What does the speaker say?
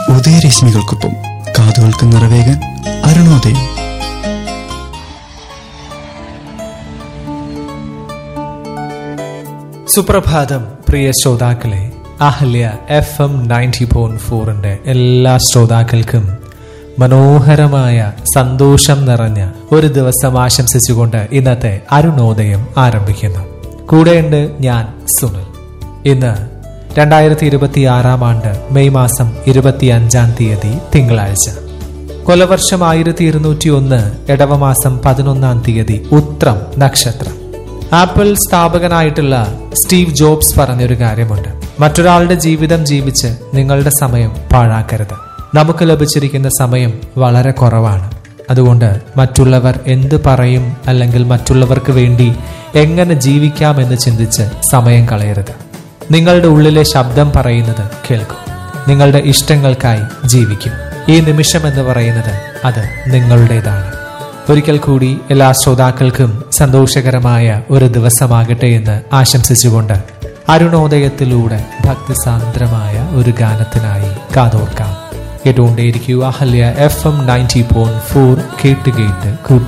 ഉദയരശ്മികൾക്കൊപ്പം കാതുകൾക്ക് നിറവേകാൻ അരുണോദയം സുപ്രഭാതം പ്രിയ ശ്രോതാക്കളെ Ahalya F M ninety point ഫോറിന്റെ എല്ലാ ശ്രോതാക്കൾക്കും മനോഹരമായ സന്തോഷം നിറഞ്ഞ ഒരു ദിവസം ആശംസിച്ചുകൊണ്ട് ഇന്നത്തെ അരുണോദയം ആരംഭിക്കുന്നു കൂടെയുണ്ട് ഞാൻ സുനിൽ ഇന്ന് രണ്ടായിരത്തി ഇരുപത്തി ആറാം ആണ്ട് മെയ് മാസം ഇരുപത്തി അഞ്ചാം തീയതി തിങ്കളാഴ്ച കൊലവർഷം ആയിരത്തി ഇരുന്നൂറ്റി ഒന്ന് ഇടവമാസം പതിനൊന്നാം തീയതി ഉത്രം നക്ഷത്രം ആപ്പിൾ സ്ഥാപകനായിട്ടുള്ള സ്റ്റീവ് ജോബ്സ് പറഞ്ഞൊരു കാര്യമുണ്ട് മറ്റൊരാളുടെ ജീവിതം ജീവിച്ച് നിങ്ങളുടെ സമയം പാഴാക്കരുത് നമുക്ക് ലഭിച്ചിരിക്കുന്ന സമയം വളരെ കുറവാണ് അതുകൊണ്ട് മറ്റുള്ളവർ എന്ത് പറയും അല്ലെങ്കിൽ മറ്റുള്ളവർക്ക് വേണ്ടി എങ്ങനെ ജീവിക്കാമെന്ന് ചിന്തിച്ച് സമയം കളയരുത് നിങ്ങളുടെ ഉള്ളിലെ ശബ്ദം പറയുന്നത് കേൾക്കും നിങ്ങളുടെ ഇഷ്ടങ്ങൾക്കായി ജീവിക്കും ഈ നിമിഷം എന്ന് പറയുന്നത് അത് നിങ്ങളുടേതാണ് ഒരിക്കൽ കൂടി എല്ലാ ശ്രോതാക്കൾക്കും സന്തോഷകരമായ ഒരു ദിവസമാകട്ടെ എന്ന് ആശംസിച്ചുകൊണ്ട് അരുണോദയത്തിലൂടെ ഭക്തിസാന്ദ്രമായ ഒരു ഗാനത്തിനായി കാതോർക്കാം കേട്ടുകൊണ്ടേയിരിക്കുക Ahalya F M ninety point four കേട്ട് കേട്ട് കൂട്ടുക